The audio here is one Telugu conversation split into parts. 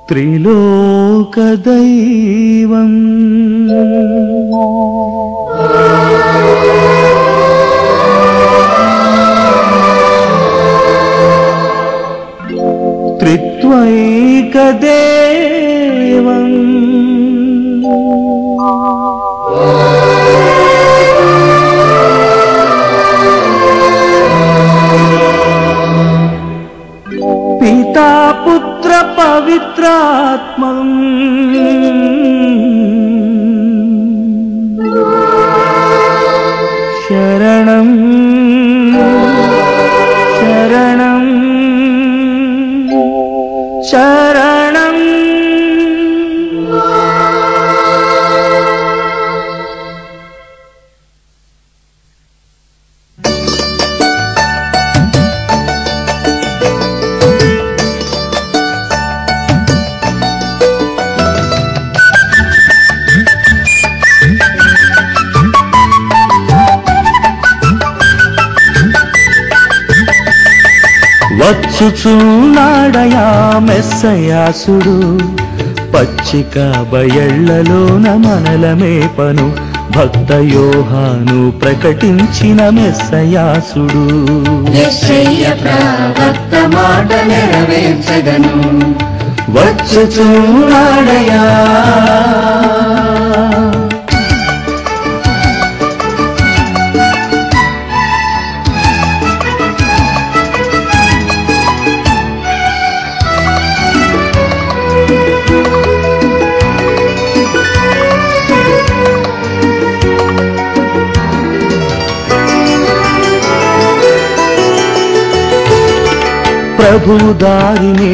త్రిలోకదైవం త్రిత్వైకదేవం పితా పుత్ర పవిత్రాత్మం శరణం శరణం శరణం వచ్చుచున్నాడయా మెస్సయాసుడు పచ్చిక బయళ్లలోన మనలమే పను భక్త యోహాను ప్రకటించిన మెస్సయాసుడు యెషయ్య ప్రవక్త మాట నెరవేర్చగను వచ్చుచున్నాడయా ప్రభు దారిని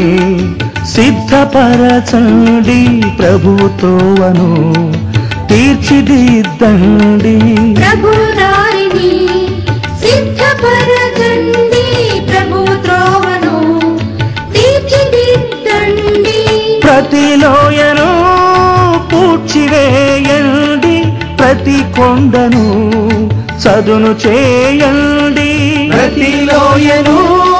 సిద్ధపరచండి ప్రభుతోవను తీర్చిదిద్దండి ప్రభు దారిని సిద్ధపరచండి ప్రభు త్రోవను తీర్చిదిద్దండి ప్రతి లోయను పూడ్చివేయండి ప్రతి కొండను చదును చేయండి ప్రతి లోయను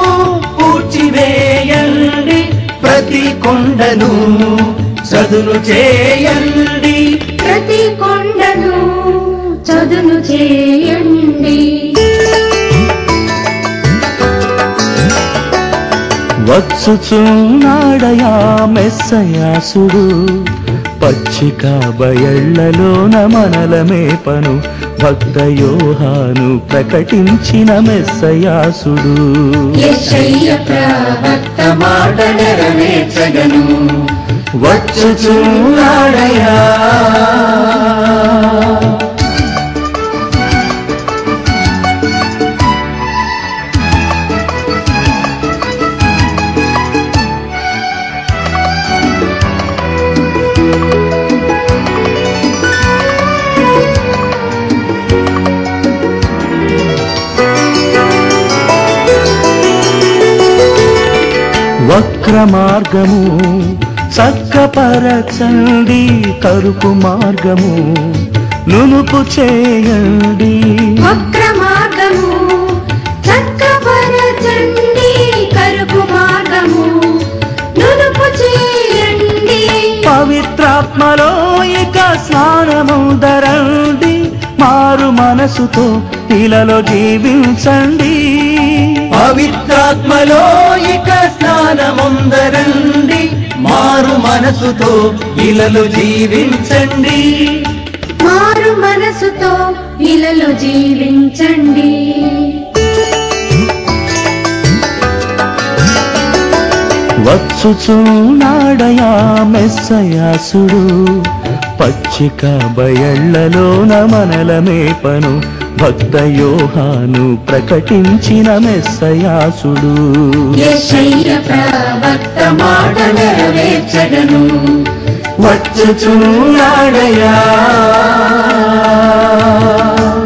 పూడ్చివేయండి ప్రతి కొండను చదును చేయండి ప్రతి కొండను చదును చేయండి వచ్చుచున్నాడయా మెస్సయాసుడు పచ్చిక బయళ్లలోన మనలమే పను భక్త యోహాను ప్రకటించిన మెస్సయాసుడు యెషయ్య ప్రవక్త మాట నెరవేర్చగను వచ్చుచున్నాడయా వక్ర మార్గము చక్కపరచండి కరుపు మార్గము నునుపు చేయండి వక్ర మార్గము చక్కపరచండి కరుపు మార్గము నునుపు చేయండి పవిత్రాత్మలో ఇక స్నానముదరండి మారు మనసుతో ఇలలో జీవించండి పవిత్రాత్మలో ఇక స్నానముందరండి మారు మనసుతో ఇలలు జీవించండి మారు మనసుతో ఇలలో జీవించండి వచ్చుచున్నాడయా మెస్సయాసుడు పచ్చిక బయళ్లలోన మనలమే పను భక్త యోహాను ప్రకటించిన మెస్సయాసుడు యెషయ్య ప్రవక్త మాట నెరవేర్చగను వచ్చుచున్నాడయా